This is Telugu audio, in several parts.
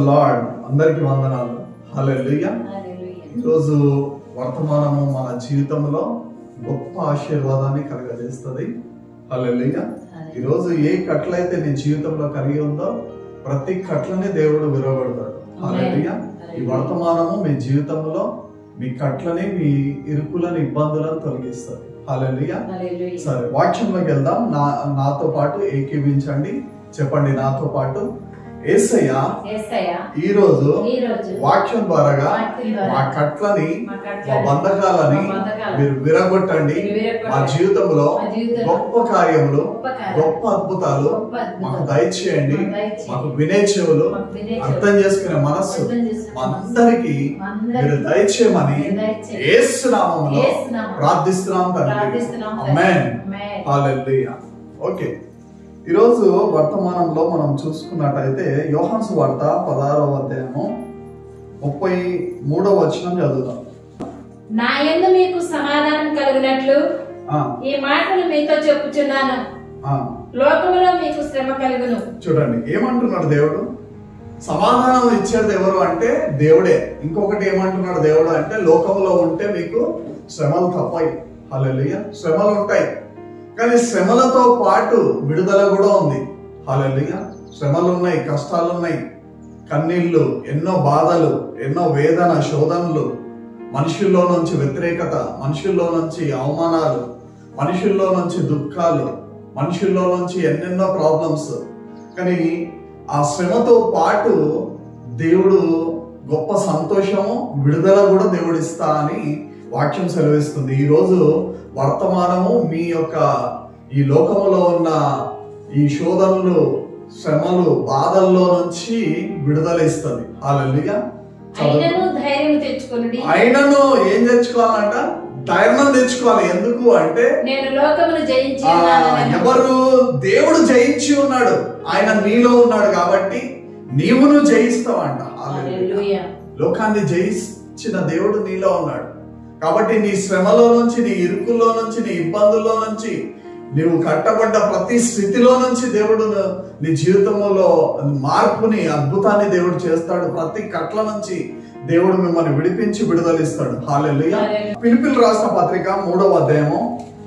లార్డ్ అందరికి వందనాలు హల్లెలూయా హల్లెలూయా. ఈరోజు వర్తమానము మన జీవితంలో గొప్ప ఆశీర్వాదాన్ని కలగజేస్తుంది హల్లెలూయా ఈరోజు ఏ కట్లయితే నీ జీవితంలో కలిగి ఉందో ప్రతి కట్లని దేవుడు విరవబడతాడు హల్లెలూయా ఈ వర్తమానము మీ జీవితంలో మీ కట్లని మీ ఇరుకులని ఇబ్బందులను తొలగిస్తుంది హల్లెలూయా హల్లెలూయా. సరే వాక్యంలోకి వెళ్దాం నా నాతో పాటు ఏకీవించండి చెప్పండి నాతో పాటు ఏసయ్య యేసయ్య, ఈ రోజు ఈ రోజు వాక్యం ద్వారాగా వాక్యం ద్వారా మా కట్లని మా మా కట్లని, బంధకాలని మా బంధకాలను మీరు విరగొట్టండి మీరు విరగొట్టండి. మా జీవితంలో మా జీవితంలో గొప్ప కార్యములు గొప్ప కార్యాలు, గొప్ప అద్భుతాలు గొప్ప అద్భుతాలు మాకు దయచేయండి మాకు దయచేయండి. మాకు వినే చెవులు మాకు వినే చెవులు, అర్థం చేసుకునే మనస్సు అర్థం చేసుకునే మా అందరికి అందరికీ మీరు దయచేయమని మీరు దయచేయండి. యేసు నామములో యేసు నామములో ప్రార్థిస్తున్నాం తండ్రి ప్రార్థిస్తున్నాం తండ్రి. ఆమేన్ ఆమేన్. హల్లెలూయా ఓకే ఈరోజు వర్తమానంలో మనం చూసుకున్నట్టయితే యోహాన్స్ వార్త పదహారవ అధ్యాయము ముప్పై మూడవ వచనం చదువుదాం నా యందు మీకు సమాధానం కలుగునట్లు ఆ, ఈ మాటలు మీతో చెప్పుచున్నాను ఆ, లోకములో మీకు శ్రమ కలుగును చూడండి ఏమంటున్నాడు దేవుడు సమాధానం ఇచ్చేది ఎవరు అంటే దేవుడే ఇంకొకటి ఏమంటున్నాడు దేవుడు అంటే లోకంలో ఉంటే మీకు శ్రమలు తప్పాయి హల్లెలూయా శ్రమలు ఉంటాయి కానీ శ్రమలతో పాటు విడుదల కూడా ఉంది హల్లెలూయా శ్రమలు ఉన్నాయి కష్టాలు ఉన్నాయి కన్నీళ్లు ఎన్నో బాధలు ఎన్నో వేదన శోధనలు మనుషుల్లో నుంచి వ్యతిరేకత మనుషుల్లో నుంచి అవమానాలు మనుషుల్లో నుంచి దుఃఖాలు మనుషుల్లో నుంచి ఎన్నెన్నో ప్రాబ్లమ్స్ కానీ ఆ శ్రమతో పాటు దేవుడు గొప్ప సంతోషము విడుదల కూడా దేవుడు ఇస్తా అని వాక్యం సెలవిస్తుంది ఈ రోజు వర్తమానము మీ యొక్క ఈ లోకములో ఉన్న ఈ శోధనలు శ్రమలు బాధల్లో నుంచి విడుదల ఇస్తుంది హాలెలూయా అయినను ధైర్యం తెచ్చుకొనుడి అయినను ఏం తెచ్చుకోవాలంట ధైర్యం తెచ్చుకోవాలి ఎందుకు అంటే నేను లోకమును జయించి ఆ, ఉన్నానని. ఎవరు దేవుడు జయించి ఉన్నాడు ఆయన నీలో ఉన్నాడు కాబట్టి నీవును జయిస్తావంట హల్లెలూయా. హల్లెలూయా. లోకాన్ని జయించిన దేవుడు నీలో ఉన్నాడు కాబట్టి నీ శ్రమలో నుంచి నీ ఇరుకుల్లో నుంచి నీ ఇబ్బందుల్లో నుంచి నీవు కట్టబడ్డ ప్రతి స్థితిలో నుంచి దేవుడు నీ జీవితంలో మార్పుని అద్భుతాన్ని దేవుడు చేస్తాడు ప్రతి కట్ల నుంచి దేవుడు మిమ్మల్ని విడిపించి విడుదలిస్తాడు హాలెలుయా హల్లెలూయా. పిలిపిల్ రాసిన పత్రిక మూడవ అధ్యాయము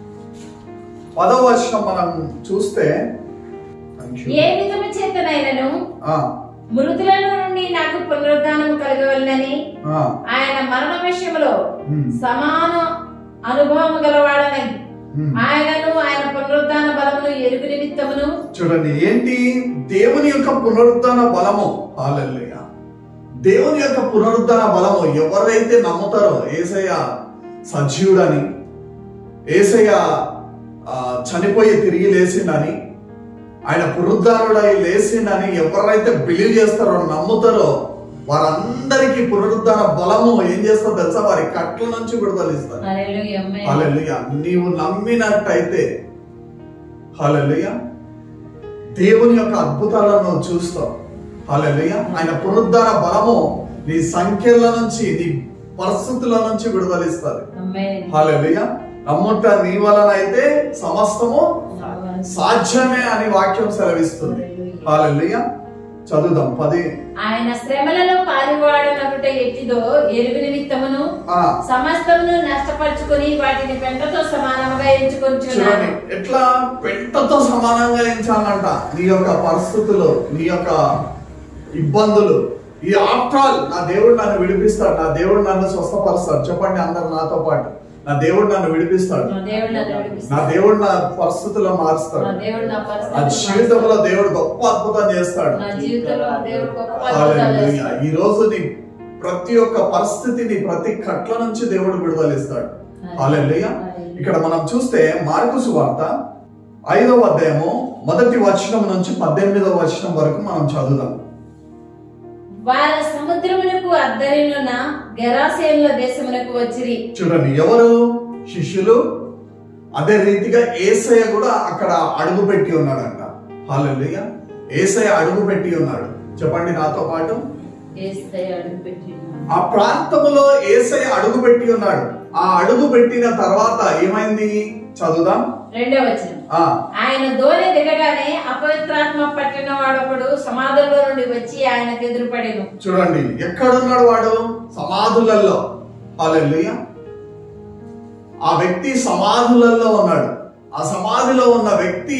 పదవ వచనం మనం చూస్తే Thank you. ఏ విధము చేతనైనను ఆ, మృతులలో నుండి నాకు పునరుద్ధానం కలగవలనని ఆ, ఆయన మరణ విషయంలో ఉమ్, సమాన అనుభవం గలవాడని ఉమ్. ఆయనను ఆయన పునరుద్ధాన బలమును ఎరుగు నిమిత్తమును చూడండి ఏంటి దేవుని యొక్క పునరుద్ధరణ బలము హాలెలూయా దేవుని యొక్క పునరుద్ధరణ బలము ఎవరైతే నమ్ముతారో ఏసయ్య సజీవుడని ఏసయ్య ఆ, చనిపోయి తిరిగి లేచిండని ఆయన పునరుద్ధారుడై లేచిండని ఎవరైతే బిలీవ్ చేస్తారో నమ్ముతారో వారందరికీ పునరుద్ధరణ బలము ఏం చేస్తారు తెలుసా వారి కట్ల నుంచి విడుదలిస్తారు హల్లెలూయా, ఆమేన్. హల్లెలూయా నీవు నమ్మినట్టయితే హల్లెలూయా దేవుని యొక్క అద్భుతాలను నువ్వు చూస్తావు హల్లెలూయా ఆయన పునరుద్ధరణ బలము నీ సంఖ్యల నుంచి నీ పరిస్థితుల నుంచి విడుదలిస్తారు ఆమేన్. హల్లెలూయా నమ్ముట నీ వలన అయితే సమస్తము సాధ్యమే అని వాక్యం సెలవిస్తుంది హల్లెలూయా చదువుదాం పది ఆయన శ్రమలలో పారివాడనగుట ఎట్టిదో ఎరుగు నిమిత్తమును ఆ సమస్తమును నష్టపరుచుకొని వాటిని పెంటతో సమానముగా ఎంచుకొంచున్నాను చూడండి ఎట్లా పెంటతో సమానంగా ఎంచాలంట నీ యొక్క పరిస్థితులు నీ యొక్క ఇబ్బందులు ఈ ఆఫ్టర్ ఆల్ నా దేవుడు నన్ను విడిపిస్తాడు నా దేవుడు నన్ను స్వస్థపరుస్తాడు చెప్పండి అందరు నాతో పాటు నా దేవుడు నన్ను విడిపిస్తాడు నా దేవుడు నన్ను నా విడిపిస్తాడు. దేవుడు నా పరిస్థితులను మారుస్తాడు నా దేవుడు నా నా పరిస్థితిని జీవితంలో దేవుడు గొప్ప అద్భుతం చేస్తాడు నా జీవితంలో దేవుడు గొప్ప అద్భుతాలు హల్లెలూయా. చేస్తాడు. ఈ రోజు నీ ప్రతి ఒక్క పరిస్థితిని ప్రతి కట్ల నుంచి దేవుడు విడుదలిస్తాడు హల్లెలూయా ఇక్కడ మనం చూస్తే మార్కు సువార్త ఐదవ అధ్యాయము మొదటి వచనం నుంచి పద్దెనిమిదవ వచనం వరకు మనం చదువుదాం వారు సముద్రమునకు అద్దరినున్న గెరాసేనుల దేశమునకు వచ్చిరి చూడండి ఎవరు శిష్యులు అదే రీతిగా ఏసయ్య కూడా అక్కడ అడుగు పెట్టి ఉన్నాడంట హల్లెలూయా ఏసయ్య అడుగు పెట్టి ఉన్నాడు చెప్పండి నాతో పాటు యేసయ్య అడుగుపెట్టినాడు. ఆ ప్రాంతములో ఏసయ్య అడుగు పెట్టి ఉన్నాడు ఆ అడుగు పెట్టిన తర్వాత ఏమైంది చదువుదాం రెండవ వచనం ఆ ఆయన ధోని దిగగానే అపవిత్రాత్మ పట్టిన వాడొకడు సమాధుల్లో నుండి వచ్చి ఆయనకు ఎదురుపడేను చూడండి ఎక్కడున్నాడు వాడు సమాధులలో హల్లెలూయా ఆ వ్యక్తి సమాధులలో ఉన్నాడు ఆ సమాధిలో ఉన్న వ్యక్తి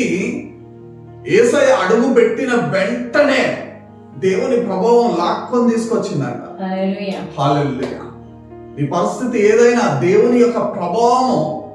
ఏసై అడుగు పెట్టిన వెంటనే దేవుని ప్రభావం లాక్కొని తీసుకొచ్చిందంట హల్లెలూయా హాలెల్లుయా ఈ పరిస్థితి ఏదైనా దేవుని యొక్క ప్రభావం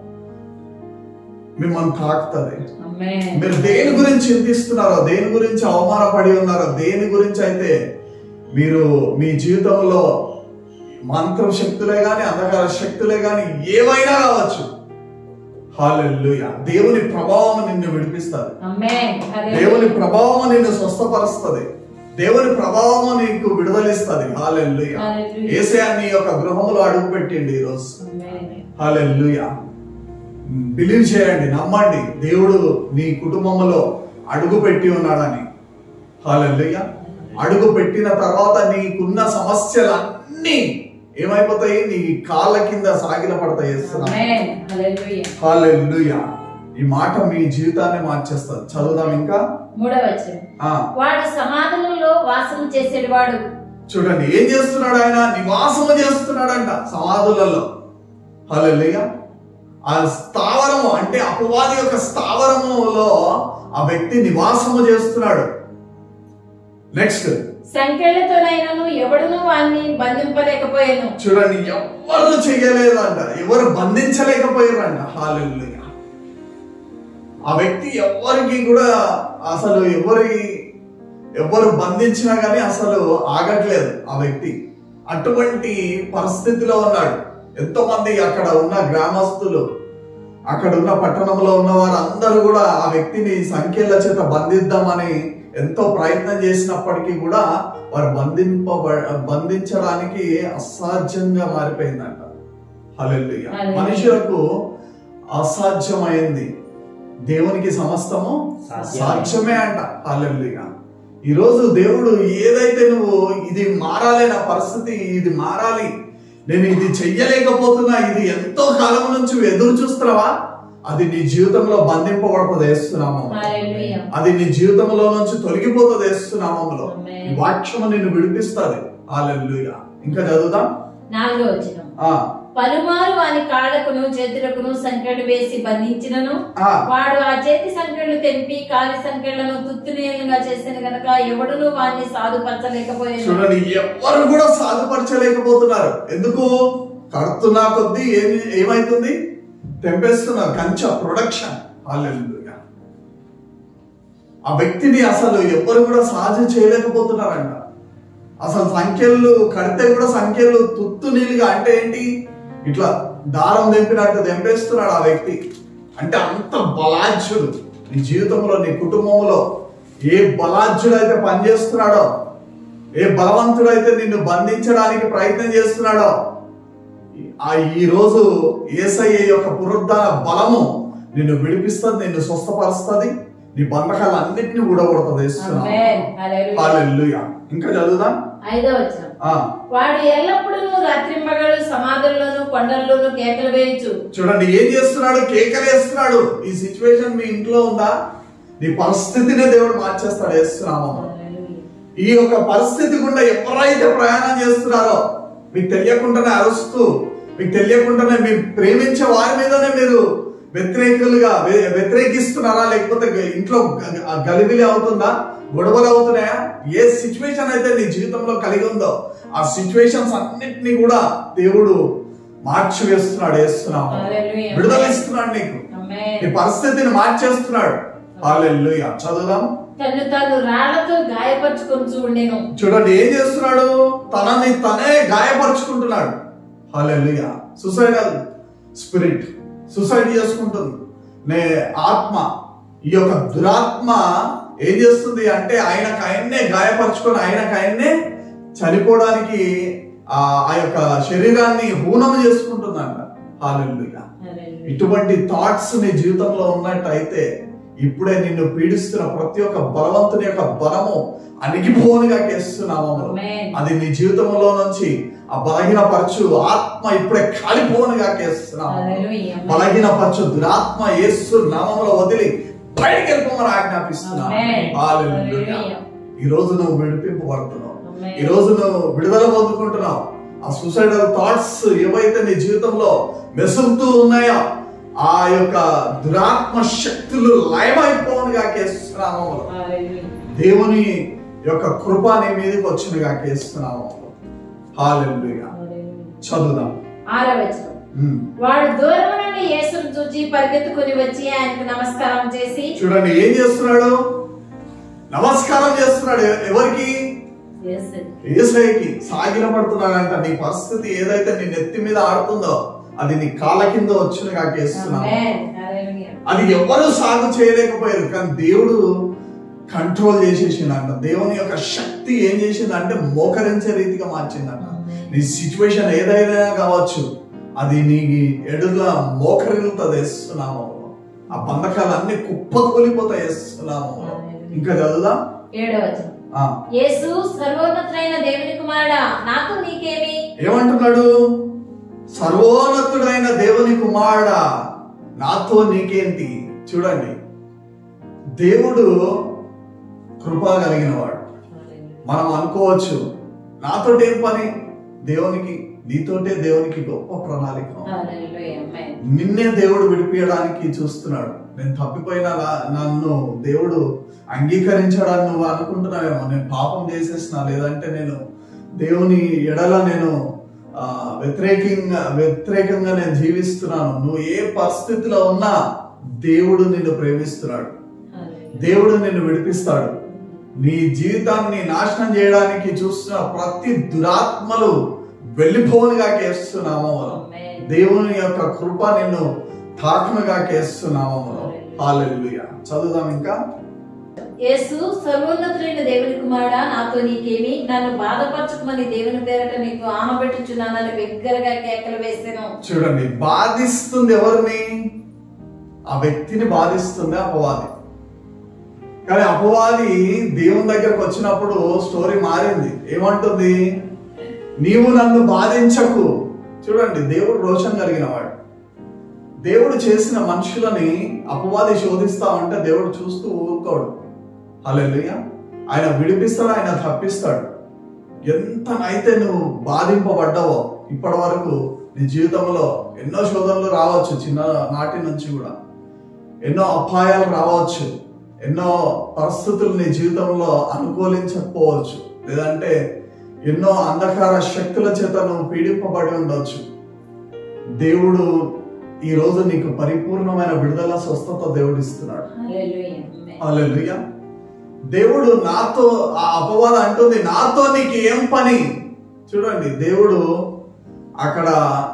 మిమ్మల్ని తాకుతుంది ఆమేన్ మీరు దేని గురించి చింతిస్తున్నారో దేని గురించి అవమానపడి ఉన్నారో దేని గురించి అయితే మీరు మీ జీవితంలో మంత్ర శక్తులే గాని అంధకార శక్తులే గాని ఏవైనా కావచ్చు హాలెల్లుయా దేవుని ప్రభావం నిన్ను విడిపిస్తుంది ఆమేన్ హల్లెలూయా దేవుని ప్రభావం నిన్ను స్వస్థపరుస్తుంది దేవుని ప్రభావం నీకు విడుదలిస్తుంది హాలెల్లుయా హల్లెలూయా. ఏసే నీ యొక్క గృహంలో అడుగు పెట్టిండి ఈరోజు ఆమేన్ హాలెల్లుయా బిలీవ్ చేయండి నమ్మండి దేవుడు నీ కుటుంబంలో అడుగు పెట్టి ఉన్నాడని హాలెల్లుయా అడుగు పెట్టిన తర్వాత నీకున్న సమస్యలన్నీ ఏమైపోతాయి నీ కాళ్ళ కింద సాగిల పడతాయి ఇస్తున్నాం ఆమేన్ హల్లెలూయా హాలెల్లుయా ఈ మాట మీ జీవితాన్ని మార్చేస్తుంది చదువుదాం ఇంకా మూడవ వచనం ఆ వాడు సమాధులలో వాసం చేసేవాడు చూడండి ఏం చేస్తున్నాడు ఆయన నివాసము చేస్తున్నాడంట సమాధులలో హల్లెలూయా ఆ స్థావరము అంటే అపవాది యొక్క స్థావరములో ఆ వ్యక్తి నివాసము చేస్తున్నాడు నెక్స్ట్ సంఖ్యలతోనైనను ఎవడును వాణ్ణి బంధింపలేకపోయాను చూడండి ఎవరు చేయలేదంట ఎవరు బంధించలేకపోయారంట హాలెల్లుయా ఆ వ్యక్తి ఎవరికి కూడా అసలు ఎవరి ఎవరు బంధించినా కానీ అసలు ఆగట్లేదు ఆ వ్యక్తి అటువంటి పరిస్థితిలో ఉన్నాడు ఎంతో మంది అక్కడ ఉన్న గ్రామస్తులు అక్కడ ఉన్న పట్టణంలో ఉన్న వారందరూ కూడా ఆ వ్యక్తిని సంఖ్యల చేత బంధిద్దామని ఎంతో ప్రయత్నం చేసినప్పటికీ కూడా వారు బంధింప బంధించడానికి అసాధ్యంగా మారిపోయిందంట హల్లెలూయా హల్లెలూయా. మనుషులకు అసాధ్యమైంది దేవునికి సమస్తము సాధ్యమే. సాధ్యమే అంట హల్లెలూయా ఈరోజు దేవుడు ఏదైతే నువ్వు ఇది మారాలి నా పరిస్థితి ఇది మారాలి నేను ఇది చెయ్యలేకపోతున్నా ఇది ఎంతో కాలం నుంచి నువ్వు ఎదురు చూస్తున్నావా అది నీ జీవితంలో బంధింపబడుతుంది వేస్తున్నాము హల్లెలూయా అది నీ జీవితంలో నుంచి తొలగిపోతుంది వేస్తున్నామంలో ఆమేన్. ఈ వాక్యము నిన్ను విడిపిస్తుంది హల్లెలూయా ఇంకా చదువుదాం నాలుగో వచనం ఆ పలుమారు వాని కాళ్ళకును చేతులకును సంకెళ్ళు వేసి బంధించినను ఆ వాడు ఆ చేతి సంకెళ్ళు తెంపి కాలి సంకెళ్లను తుత్తునీలుగా చేసిన గనక ఎవడును వాణ్ణి సాధుపరచలేకపోయాను చూడండి ఎవరు కూడా సాధుపరచలేకపోతున్నారు ఎందుకు కడుతున్నా కొద్దీ ఏమి ఏమైతుంది తెంపేస్తున్నారు కంచ ప్రొడక్షన్ హల్లెలూయా ఆ వ్యక్తిని అసలు ఎవ్వరు కూడా సాధ్యం చేయలేకపోతున్నారంట అసలు సంఖ్యలు కడితే కూడా సంఖ్యలు తుత్తు నీళ్ళుగా అంటే ఏంటి ఇట్లా దారం తెంపినట్టు తెంపేస్తున్నాడు ఆ వ్యక్తి అంటే అంత బలాఢ్యుడు నీ జీవితంలో నీ కుటుంబంలో ఏ బలాఢ్యుడు అయితే పనిచేస్తున్నాడో ఏ బలవంతుడైతే నిన్ను బంధించడానికి ప్రయత్నం చేస్తున్నాడో ఆ ఈ రోజు ఏసయ్య యొక్క పునరుద్ధాన బలము నిన్ను విడిపిస్తుంది నిన్ను స్వస్థపరుస్తుంది నీ బంధకాలు అన్నిటిని ఊడగొడుతుంది ఆమేన్. హల్లెలూయా. హల్లెలూయా. ఇంకా చదువుదాం ఐదో వచనం ఆ వాడు ఎల్లప్పుడూ రాత్రింబగలు సమాధుల్లోను కొండల్లోను కేకలు వేయచ్చు చూడండి ఏం చేస్తున్నాడు కేకలేస్తున్నాడు ఈ సిచ్యువేషన్ మీ ఇంట్లో ఉందా నీ పరిస్థితినే దేవుడు మార్చేస్తాడు వేస్తున్నాము ఈ యొక్క పరిస్థితి గుండా ఎవరైతే ప్రయాణం చేస్తున్నారో మీకు తెలియకుండానే అరుస్తూ మీకు తెలియకుండానే మీరు ప్రేమించే వారి మీదనే మీరు వ్యతిరేకులుగా వ్య- వ్యతిరేకిస్తున్నారా లేకపోతే గ- ఇంట్లో గ- గ- గలిబిలి అవుతుందా గొడవలు అవుతున్నాయా ఏ సిచ్యువేషన్ అయితే నీ జీవితంలో కలిగి ఉందో ఆ సిచ్యువేషన్స్ అన్నిటినీ కూడా దేవుడు మార్చి వేస్తున్నాడు వేస్తున్నాము హల్లెలూయా. విడుదల ఇస్తున్నాడు నీకు ఆమేన్. నీ పరిస్థితిని మార్చేస్తున్నాడు హాలెల్లుయా చదువుదాం తను తాను రాళ్లతో గాయపరుచుకొని ఉండేను చూడండి ఏం చేస్తున్నాడు తనని తనే గాయపరుచుకుంటున్నాడు హల్లెలూయా సుసైడల్ స్పిరిట్ సుసైడ్ చేసుకుంటుంది నే ఆత్మ ఈ యొక్క దురాత్మ ఏం చేస్తుంది అంటే ఆయనకు ఆయన్నే గాయపరుచుకొని ఆయనకు ఆయన్నే చనిపోవడానికి ఆ ఆ యొక్క శరీరాన్ని హూనం చేసుకుంటుందంట హాలెలూయా హల్లెలూయా. ఇటువంటి థాట్స్ నీ జీవితంలో ఉన్నట్టయితే ఇప్పుడే నిన్ను పీడిస్తున్న ప్రతి ఒక్క బలవంతుని యొక్క బలము అణిగిపోనుగా కేస్తున్నాము ఆమేన్. అది నీ జీవితంలో నుంచి ఆ బలహీన పరచు ఆత్మ ఇప్పుడే కాలిపోనుగా కేస్తున్నాము హల్లెలూయా. బలహీన పరచు దురాత్మ యేసు నామంలో వదిలి బయటికి వెళ్ళిపోమని ఆజ్ఞాపిస్తున్నాను ఆమేన్. హల్లెలూయా. హల్లెలూయా. ఈ రోజు నువ్వు విడిపింపబడుతున్నావు ఆమేన్. ఈ రోజు నువ్వు విడుదల పొందుకుంటున్నావు ఆ సూసైడల్ థాట్స్ ఏవైతే నీ జీవితంలో మెసులుతూ ఉన్నాయో ఆ యొక్క దురాత్మ శక్తులు లయమైపోనుగా కేస్తున్నాము హల్లెలూయా. దేవుని యొక్క కృప నీ మీదకి వచ్చినగా కేస్తున్నాము హాలెల్లుగా హల్లెలూయా. చదువుదాం ఆరో వచనం ఉమ్. వాడు దూరం నుండి యేసును చూచి పరిగెత్తుకుని వచ్చి ఆయనకు నమస్కారం చేసి చూడండి ఏం చేస్తున్నాడు నమస్కారం చేస్తున్నాడు ఎ- ఎవరికి యేసు ఏసైకి సాగిలపడుతున్నాడంట నీ పరిస్థితి ఏదైతే నీ నెత్తి మీద ఆడుతుందో అది నీ కాళ్ళ కింద వచ్చినగా కేస్తున్నావు ఆమేన్. హల్లెలూయా. అది ఎవరు సాగు చేయలేకపోయారు కానీ దేవుడు కంట్రోల్ చేసేసిందంట దేవుని యొక్క శక్తి ఏం చేసిందంటే మోకరించే రీతిగా మార్చిందంట నీ సిచ్యువేషన్ ఏదైనా కావచ్చు అది నీ ఎడుల మోకరిల్తో వేస్తున్నాము ఆ బంధకాలన్నీ కుప్పకూలిపోతాయి వేస్తున్నాము ఇంకా చదువుదాం ఏడో వచనం ఆ, యేసు సర్వోన్నతుడైన దేవుని కుమారుడా నాకు నీకేమి ఏమంటున్నాడు సర్వోన్నతుడైన దేవుని కుమారుడా నాతో నీకేంటి చూడండి దేవుడు కృప కలిగిన వాడు మనం అనుకోవచ్చు నాతోటి ఏం పని దేవునికి నీతోటే దేవునికి గొప్ప ప్రణాళిక ఉంది. హల్లెలూయా. ఆమేన్. నిన్నే దేవుడు విడిపించడానికి చూస్తున్నాడు నేను తప్పిపోయినా నా- నన్ను దేవుడు అంగీకరించడాన్ని నువ్వు అనుకుంటున్నావేమో నేను పాపం చేసేసిన లేదంటే నేను దేవుని ఎడల నేను ఆ, వ్యతిరేకంగా వ్యతిరేకంగా నేను జీవిస్తున్నాను నువ్వు ఏ పరిస్థితిలో ఉన్నా దేవుడు నిన్ను ప్రేమిస్తున్నాడు హల్లెలూయా. దేవుడు నిన్ను విడిపిస్తాడు నీ జీవితాన్ని నాశనం చేయడానికి చూస్తున్న ప్రతి దురాత్మలు వెళ్ళిపోనుగా కేస్తున్నాము ఆమేన్. దేవుని యొక్క కృప నిన్ను తాకనుగా కేస్తున్నాము హాలెలూయా చదువుదాం ఇంకా యేసు సర్వోన్నతుడైన దేవుని కుమారుడా నాతో నీకేమి నన్ను బాధపరచుకోమని దేవుని పేరట నీకు ఆనబెట్టుచున్నానని బిగ్గరగా కేకలు వేసాను చూడండి బాధిస్తుంది ఎవరిని ఆ వ్యక్తిని బాధిస్తుంది అపవాది కానీ అపవాది దేవుని దగ్గరకు వచ్చినప్పుడు స్టోరీ మారింది ఏమంటుంది నీవు నన్ను బాధించకు చూడండి దేవుడు రోషం కలిగిన వాడు దేవుడు చేసిన మనుషులని అపవాది శోధిస్తా ఉంటే దేవుడు చూస్తూ ఊరుకోడు హల్లెలూయా ఆయన విడిపిస్తాడు ఆయన తప్పిస్తాడు ఎంతనైతే నువ్వు బాధింపబడ్డావో ఇప్పటి వరకు నీ జీవితంలో ఎన్నో శోధనలు రావచ్చు చిన్న నాటి నుంచి కూడా ఎన్నో అపాయాలు రావచ్చు ఎన్నో పరిస్థితులు నీ జీవితంలో అనుకూలించకపోవచ్చు లేదంటే ఎన్నో అంధకార శక్తుల చేత నువ్వు పీడింపబడి ఉండొచ్చు దేవుడు ఈ రోజు నీకు పరిపూర్ణమైన విడుదల స్వస్థత దేవుడు ఇస్తున్నాడు హల్లెలూయా. ఆమేన్. హల్లెలూయా దేవుడు నాతో ఆ అపవాదం అంటుంది నాతో నీకు ఏం పని చూడండి దేవుడు అక్కడ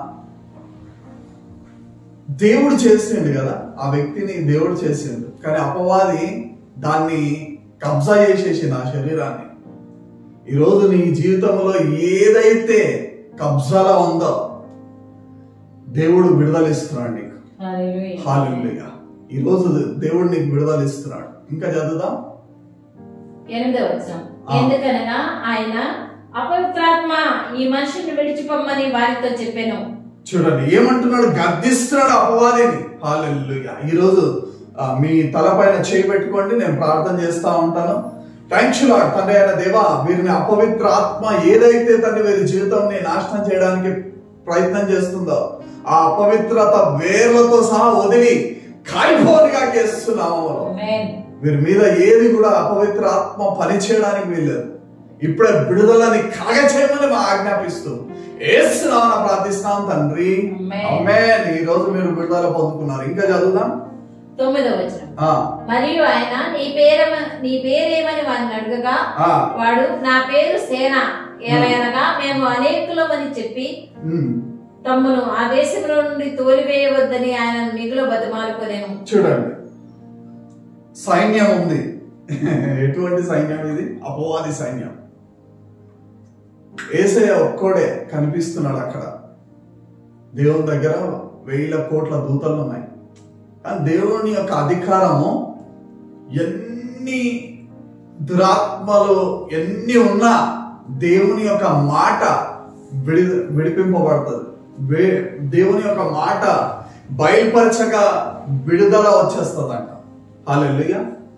దేవుడు చేసిండు కదా ఆ వ్యక్తిని దేవుడు చేసిండు కానీ అపవాది దాన్ని కబ్జా చేసేసింది ఆ శరీరాన్ని ఈరోజు నీ జీవితంలో ఏదైతే కబ్జాలో ఉందో దేవుడు విడుదల ఇస్తున్నాడు నీకు హల్లెలూయా. హాలెలూయా ఈ రోజు దేవుడు నీకు విడుదల ఇస్తున్నాడు ఇంకా చదువుదాం ఎనిమిదవ వచనం ఆ. ఎందుకనగా ఆయన అపవిత్రాత్మ ఈ మనిషిని విడిచిపోమ్మని వారితో చెప్పాను చూడండి ఏమంటున్నాడు గద్దిస్తున్నాడు అపవాదిని హాలెలూయా ఈ రోజు ఆ, మీ తలపైన చేయి పెట్టుకోండి నేను ప్రార్థన చేస్తా ఉంటాను థ్యాంక్స్ లాడ్ తండ్రి అయిన దేవా వీరిని అపవిత్ర ఆత్మ ఏదైతే తండ్రి వీరి జీవితాన్ని నాశనం చేయడానికి ప్రయత్నం చేస్తుందో ఆ అపవిత్రత వేర్లతో సహా వదిలి కాలిపోనిగా చేస్తున్నాము ఆమేన్. వీరి మీద ఏది కూడా అపవిత్ర ఆత్మ పని చేయడానికి వీల్లేదు ఇప్పుడే విడుదలని కలగ చేయమని మా ఆజ్ఞాపిస్తూ ఏసునామన ప్రార్థిస్తున్నాం తండ్రి Amen. అమ్మేన్ ఈ రోజు మీరు విడుదల పొందుకున్నారు ఇంకా చదువుదాం తొమ్మిదవ వచనం ఆ, మరియు ఆయన నీ పేరేమ నీ పేరేమని వారిని అడుగగా ఆ, వాడు నా పేరు సేన ఏలయనగా మేము అనేకులమని చెప్పి ఉమ్, తమ్మును ఆ దేశంలో నుండి తోలివేయవద్దని ఆయన మిగులు బతిమాలుకోలేను చూడండి సైన్యం ఉంది ఎటువంటి సైన్యం ఇది అపవాది సైన్యం ఏసయ్య ఒక్కోడే కనిపిస్తున్నాడు అక్కడ దేవుని దగ్గర వేల కోట్ల దూతలు ఉన్నాయి కానీ దేవుని యొక్క అధికారము ఎన్ని దురాత్మలు ఎన్ని ఉన్నా దేవుని యొక్క మాట విడి విడిపింపబడుతుంది వే- దేవుని యొక్క మాట బయలుపరచగా విడుదల వచ్చేస్తుందంట హాలెలుగా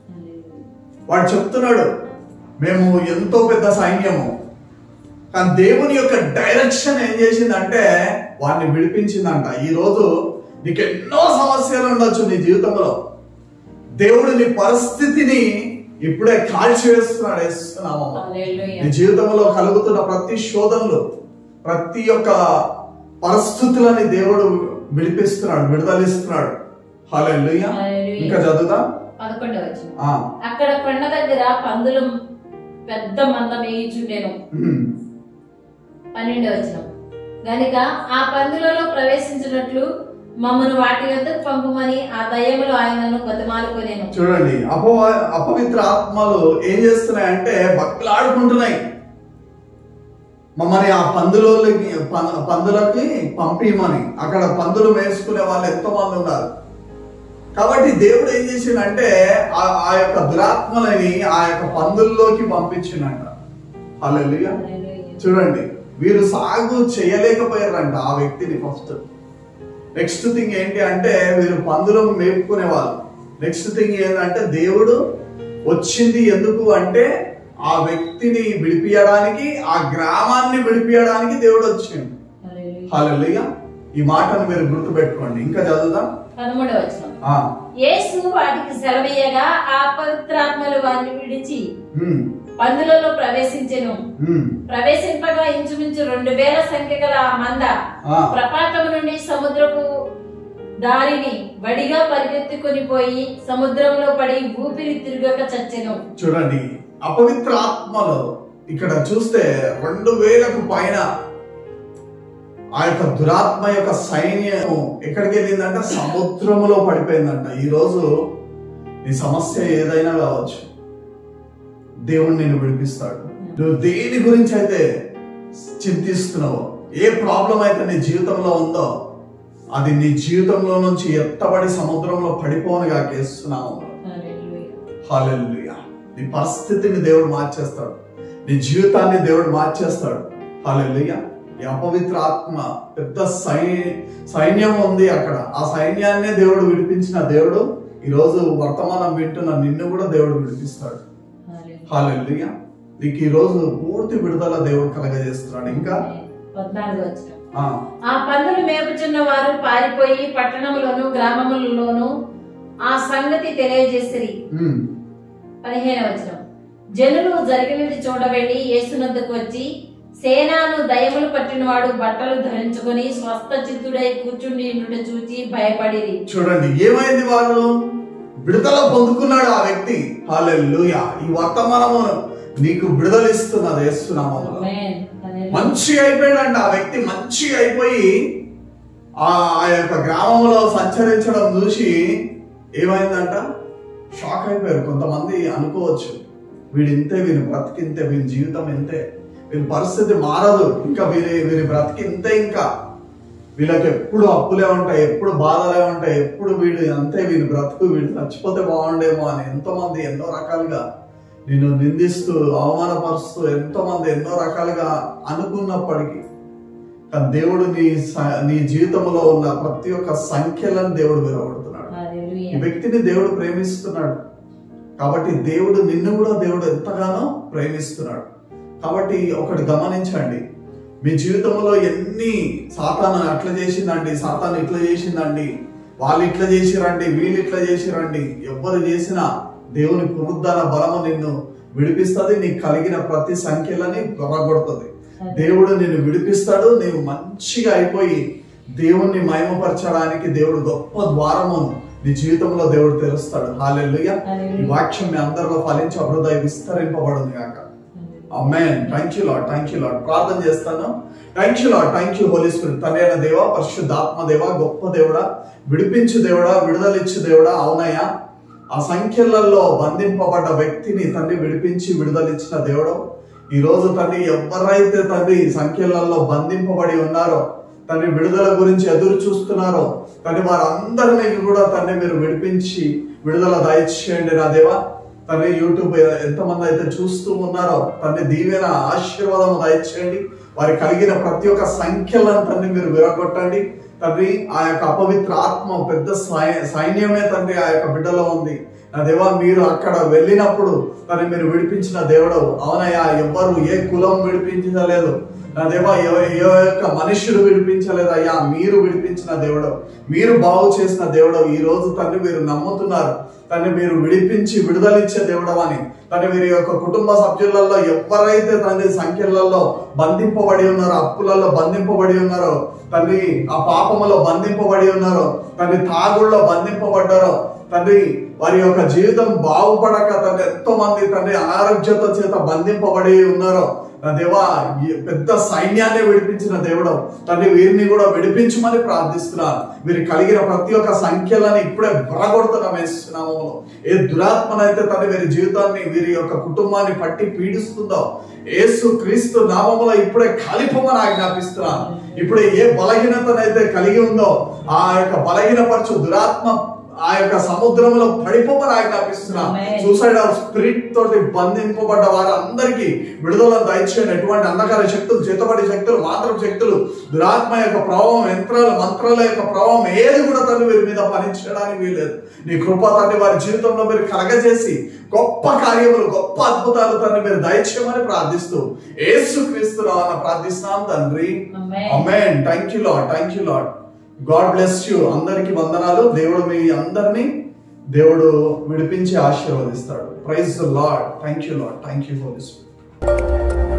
వాడు చెప్తున్నాడు మేము ఎంతో పెద్ద సైన్యము కానీ దేవుని యొక్క డైరెక్షన్ ఏం చేసిందంటే వాడిని విడిపించిందంట ఈ రోజు నీకు ఎన్నో సమస్యలు ఉండొచ్చు నీ జీవితంలో దేవుడు నీ పరిస్థితిని ఇప్పుడే కాల్చివేస్తున్నాడు వేస్తున్నాము హల్లెలూయా. నీ జీవితంలో కలుగుతున్న ప్రతి శోధనలు ప్రతి ఒక్క పరిస్థితులని దేవుడు విడిపిస్తున్నాడు విడుదలిస్తున్నాడు హల్లెలూయా హల్లెలూయా. ఇంకా చదువుదాం పదకొండవ వచనం ఆ, అక్కడ కొండ దగ్గర పందులు పెద్ద మంద మేయిచుండెను ఉమ్, పన్నెండవ వచనం గనుక ఆ పందులలో ప్రవేశించినట్లు మమ్మను వాటి వద్దకు పంపమని ఆ దయ్యములు ఆయనను బతిమాలుకొనేను చూడండి అప అపవిత్ర ఆత్మలు ఏం చేస్తున్నాయంటే బక్కలాడుకుంటున్నాయి మమ్మల్ని ఆ పందులకి పం- పందులకి పంపిమని అక్కడ పందులు వేసుకునే వాళ్ళు ఎంతో మంది ఉన్నారు కాబట్టి దేవుడు ఏం చేసిండంటే ఆ ఆ యొక్క దురాత్మలని ఆ యొక్క పందుల్లోకి పంపించిండంట హల్లెలూయా హల్లెలూయా. చూడండి వీరు సాగు చేయలేకపోయారంట ఆ వ్యక్తిని ఫస్ట్ నెక్స్ట్ థింగ్ ఏంటి అంటే వీరు పందులను మేపుకునే వాళ్ళు నెక్స్ట్ థింగ్ ఏంటంటే దేవుడు వచ్చింది ఎందుకు అంటే ఆ వ్యక్తిని విడిపియడానికి ఆ గ్రామాన్ని విడిపియడానికి దేవుడు వచ్చింది హల్లెలూయా. హాలెలుగా ఈ మాటను మీరు గుర్తుపెట్టుకోండి ఇంకా చదువుదాం పదమూడవ వచనం ఆ, యేసు వాటికి సెలవీయగా ఆ పవిత్రాత్మలు వారిని విడిచి ఉమ్, పందులలో ప్రవేశించెను ఉమ్, ప్రవేశింపగా ఇంచుమించు రెండు వేల సంఖ్య గల ఆ మంద ఆ, ప్రపాతము నుండి సముద్రపు దారిని వడిగా పరిగెత్తుకొని పోయి సముద్రంలో పడి ఊపిరి తిరగక చచ్చెను చూడండి అపవిత్ర ఆత్మలు ఇక్కడ చూస్తే రెండు వేలకు పైన ఆ యొక్క దురాత్మ యొక్క సైన్యం ఎక్కడికి వెళ్ళిందంటే సముద్రములో పడిపోయిందంట ఈ రోజు నీ సమస్య ఏదైనా కావచ్చు దేవుడు నేను విడిపిస్తాడు నువ్వు దేని గురించి అయితే చింతిస్తున్నావో ఏ ప్రాబ్లం అయితే నీ జీవితంలో ఉందో అది నీ జీవితంలో నుంచి ఎత్తబడి సముద్రంలో పడిపోనుగా కేస్తున్నావు హాలెల్లుయా నీ పరిస్థితిని దేవుడు మార్చేస్తాడు నీ జీవితాన్ని దేవుడు మార్చేస్తాడు హాలెల్లుయా ఈ అపవిత్ర ఆత్మ పెద్ద సై సైన్యం ఉంది అక్కడ ఆ సైన్యాన్నే దేవుడు విడిపించిన దేవుడు ఈ రోజు వర్తమానం వింటున్న నిన్ను కూడా దేవుడు విడిపిస్తాడు హాలెల్లుయా నీకు ఈ రోజు పూర్తి విడుదల దేవుడు కలగజేస్తున్నాడు ఇంకా పద్నాలుగు వచ్చిన ఆ, ఆ పందులు మేపుచున్న వారు పారిపోయి పట్టణములోను గ్రామములలోను ఆ సంగతి తెలియజేసిరి ఉమ్, పదిహేను వచనం జనులు జరిగినది చూడబెట్టి యేసునద్దకు వచ్చి సేనాను దయములు పట్టినవాడు బట్టలు ధరించుకొని స్వస్థ చిత్తుడై కూర్చుండి ఉండుట చూచి భయపడిరి చూడండి ఏమైంది వాళ్ళు విడుదల పొందుకున్నాడు ఆ వ్యక్తి హాలెల్లుయా ఈ వర్తమానము నీకు విడుదల ఇస్తున్నది వేస్తున్నాము ఆమేన్. హల్లెలూయా. మంచి అయిపోయాడంట ఆ వ్యక్తి మంచి అయిపోయి ఆ ఆ యొక్క గ్రామంలో సంచరించడం చూసి ఏమైందంట షాక్ అయిపోయారు కొంతమంది అనుకోవచ్చు వీడు ఇంతే వీని బ్రతికింతే వీని జీవితం ఇంతే వీని పరిస్థితి మారదు ఇంకా వీరి వీరి బ్రతికి ఇంతే ఇంకా వీళ్ళకి ఎప్పుడు అప్పులే ఉంటాయి ఎప్పుడు బాధలే ఉంటాయి ఎప్పుడు వీడు అంతే వీడి బ్రతుకు వీడు చచ్చిపోతే బాగుండేమో అని ఎంతో మంది ఎన్నో రకాలుగా నిన్ను నిందిస్తూ అవమానపరుస్తూ ఎంతో మంది ఎన్నో రకాలుగా అనుకున్నప్పటికీ కానీ దేవుడు నీ స- నీ జీవితంలో ఉన్న ప్రతి ఒక్క సంఖ్యలను దేవుడు విరవడుతున్నాడు ఈ హల్లెలూయా. వ్యక్తిని దేవుడు ప్రేమిస్తున్నాడు కాబట్టి దేవుడు నిన్ను కూడా దేవుడు ఎంతగానో ప్రేమిస్తున్నాడు కాబట్టి ఒకటి గమనించండి మీ జీవితంలో ఎన్ని సాతాను అట్లా చేసిందండి సాతాను ఇట్లా చేసిందండి వాళ్ళు ఇట్లా చేసిరండి వీళ్ళు ఇట్లా చేసిరండి ఎవరు చేసినా దేవుని పునరుద్ధాన బలము నిన్ను విడిపిస్తుంది నీకు కలిగిన ప్రతి సంఖ్యలని పొరగొడుతుంది దేవుడు నిన్ను విడిపిస్తాడు నీవు మంచిగా అయిపోయి దేవుణ్ణి మహిమపరచడానికి దేవుడు గొప్ప ద్వారమును నీ జీవితంలో దేవుడు తెరుస్తాడు హాలెల్లుగా ఈ వాక్యం మీ అందరిలో ఫలించి హృదయ విస్తరింపబడును గాక amen thank you Lord thank you Lord ప్రార్థన చేస్తాను thank you Lord thank you Holy Spirit తండ్రి దేవ పరిశుద్ధాత్మ దేవ గొప్ప దేవుడా విడిపించు దేవుడా విడుదలిచ్చు దేవుడా అవునయ్యా ఆ సంఖ్యలలో బంధింపబడ్డ వ్యక్తిని తండ్రి విడిపించి విడుదలిచ్చిన దేవుడు ఈ రోజు తండ్రి ఎవరైతే తండ్రి సంఖ్యలలో బంధింపబడి ఉన్నారో తండ్రి విడుదల గురించి ఎదురు చూస్తున్నారో తండ్రి వారందరినీ కూడా తండ్రి మీరు విడిపించి విడుదల దయచేయండి నా దేవా తండ్రి యూట్యూబ్ ఎంతమంది అయితే చూస్తూ ఉన్నారో తండ్రి దీవెన ఆశీర్వాదం దయచేయండి వారి కలిగిన ప్రతి ఒక్క సంఖ్యలను తండ్రి మీరు విరగొట్టండి తండ్రి ఆ యొక్క అపవిత్ర ఆత్మ పెద్ద సై- సైన్యమే తండ్రి ఆ యొక్క బిడ్డలో ఉంది నా దేవా మీరు అక్కడ వెళ్ళినప్పుడు తండ్రి మీరు విడిపించిన దేవుడు అవునయ్యా ఎవ్వరు ఏ కులం విడిపించలేదు నా దేవా ఏ ఏ యొక్క మనుషులు విడిపించలేదు అయ్యా మీరు విడిపించిన దేవుడు మీరు బాగు చేసిన దేవుడు ఈ రోజు తండ్రి మీరు నమ్ముతున్నారు తండ్రి మీరు విడిపించి విడుదలిచ్చే దేవుడు అని తండ్రి మీరు యొక్క కుటుంబ సభ్యులలో ఎవరైతే తండ్రి సంఖ్యలలో బంధింపబడి ఉన్నారో అప్పులలో బంధింపబడి ఉన్నారో తండ్రి ఆ పాపములో బంధింపబడి ఉన్నారో తండ్రి తాగుల్లో బంధింపబడ్డారో తండ్రి వారి యొక్క జీవితం బాగుపడక తండ్రి ఎంతో మంది తండ్రి అనారోగ్యత చేత బంధింపబడి ఉన్నారో నా దేవా ఈ పెద్ద సైన్యాన్ని విడిపించిన దేవుడు తండ్రి వీరిని కూడా విడిపించమని ప్రార్థిస్తున్నాను వీరు కలిగిన ప్రతి ఒక్క సంఖ్యలని ఇప్పుడే బరగొడుతున్నాం వేస్తున్నాము ఏ దురాత్మనైతే తండ్రి వీరి జీవితాన్ని వీరి యొక్క కుటుంబాన్ని పట్టి పీడిస్తుందో యేసు క్రీస్తు నామములో ఇప్పుడే కలిపమని ఆజ్ఞాపిస్తున్నాను ఇప్పుడే ఏ బలహీనతనైతే కలిగి ఉందో ఆ యొక్క బలహీనపరచు దురాత్మ ఆ యొక్క సముద్రంలో పడిపోమని ఆజ్ఞాపిస్తున్నా Amen. సూసైడల్ స్పిరిట్ తోటి బంధింపబడ్డ వారందరికీ విడుదల దయచేయండి ఎటువంటి అంధకార శక్తులు చేతబడి శక్తులు మాత్రం శక్తులు దురాత్మ యొక్క ప్రభావం యంత్రాలు మంత్రాల యొక్క ప్రభావం ఏది కూడా తండ్రి వీరి మీద పనిచేయడానికి వీలేదు నీ కృప తండ్రి వారి జీవితంలో మీరు కలగజేసి గొప్ప కార్యములు గొప్ప అద్భుతాలు తండ్రి మీరు దయచేయమని ప్రార్థిస్తూ యేసు క్రీస్తు రావాలని ప్రార్థిస్తున్నాం తండ్రి Amen. Amen thank you Lord thank you Lord God bless you అందరికి వందనాలు దేవుడు మీ అందరినీ దేవుడు విడిపించి ఆశీర్వదిస్తాడు praise Lord thank you Lord thank you for this